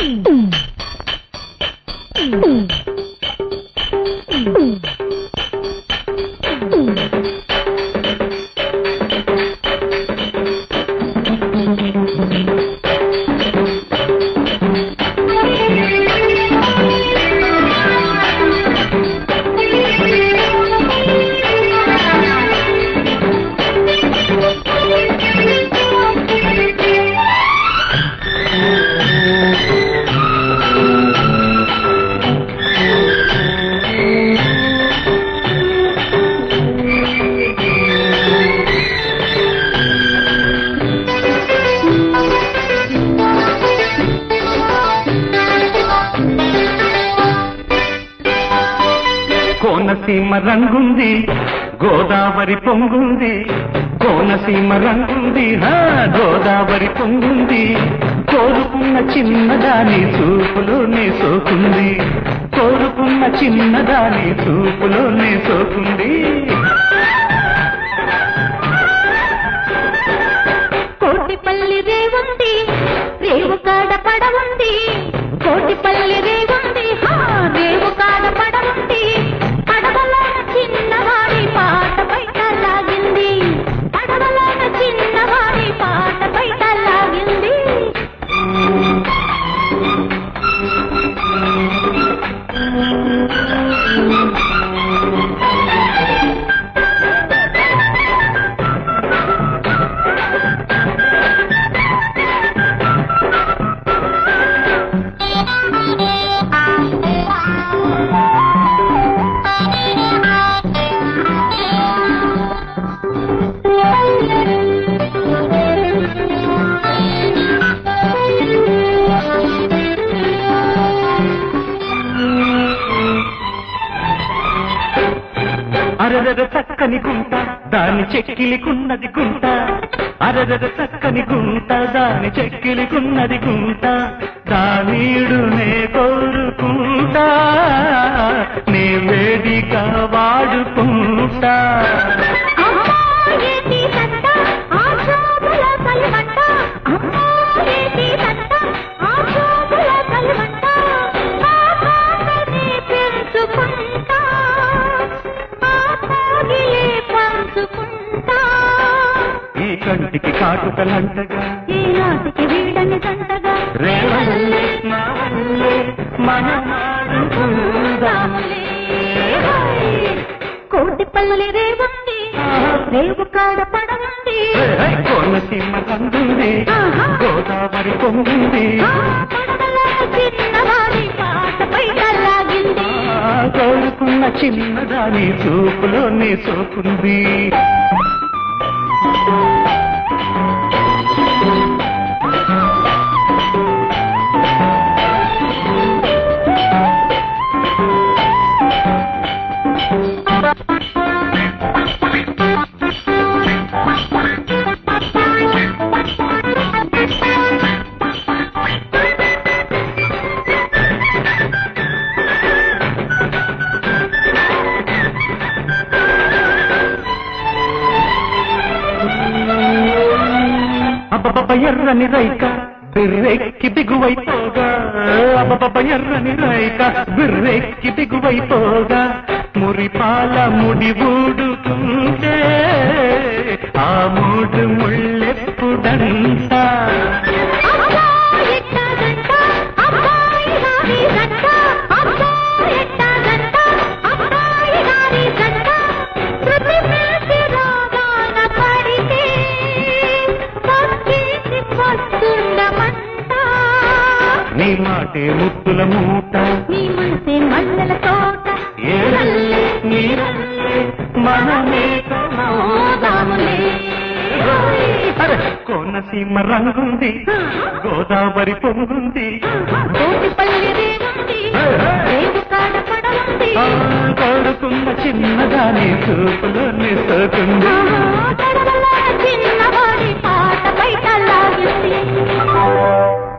కోనసీమ రంగుంది గోదావరి పొంగుంది కోనసీమ రంగుంది హా గోదావరి పొంగుంది కోరుకున్న చిన్నదాని చూపులోనే సోకుంది కోరుకున్న చిన్నదాని చూపులోనే సోకుంది కోటిపల్లి రేవుంది రేవు కాడ పడవుంది కోటిపల్లి రేవుంది హా రేవు కాడ పడవుంది పడవలోన చిన్నవాడి పాట బయట లాగింది పడవలోన చిన్నవాడి పాట బయట లాగింది అరదర చక్కని గుంట దాని చెక్కిలికున్నది గుంట అరదర చక్కని గుంట దాని చెక్కిలికున్నది గుంట దానీడునే కోరుకుంటా నే వేదిక వాడుకుంటా అమ్మాయేటి సత్త ఆ శోభల కల్వంట అమ్మాయేటి సత్త ఆ శోభల కల్వంట ఆ పాటని పెంచుకుంటా ఆ తాగిలే పంచుకుంటా ఈ కంటికి కాటుకలంటగా ఈ నాటికి వీడని జంటగా రేవల్లే నా వల్లే మనమాడుకుందాములే కోటిపల్లి రేవుంది రేవు కాడ పడవుంది కోనసీమ కందుంది గోదావరి పొంగింది ఆ పడవలో చిన్నవాడి పాట బయట లాగింది ఆ కోరుకున్న చిన్నదాని చూపులోనే సోకుంది అబ్బబ్బ ఎర్రని రైక బిర్రెక్కి దిగువైపోగా అబ్బబ్బ ఎర్రని రైక బిర్రెక్కి దిగువైపోగా మురిపాల ముడి ఊడుతుంటే ఆ మూడు ముళ్ళెప్పుడంట అబ్బాయి ఎట్టాగంట అబ్బాయి గారి గంట అబ్బాయి ఎట్టాగంట అబ్బాయి గారి గంట శృతి మిల్చి రాగాన పడితే పక్కింటి పస్తుండమంట నీ మాటే ముత్తుల మూట నీ మనసే మల్లెల తోట ఏరల్లే నీరల్లే మనమే కమోదాములే అరే, కోనసీమ రంగుంది గోదావరి పొంగుంది కోటిపల్లి రేవుంది రేవు కాడ పడవుంది ఆ, కోరుకున్న చిన్నదాని చూపులోనే సోకుంది ఆ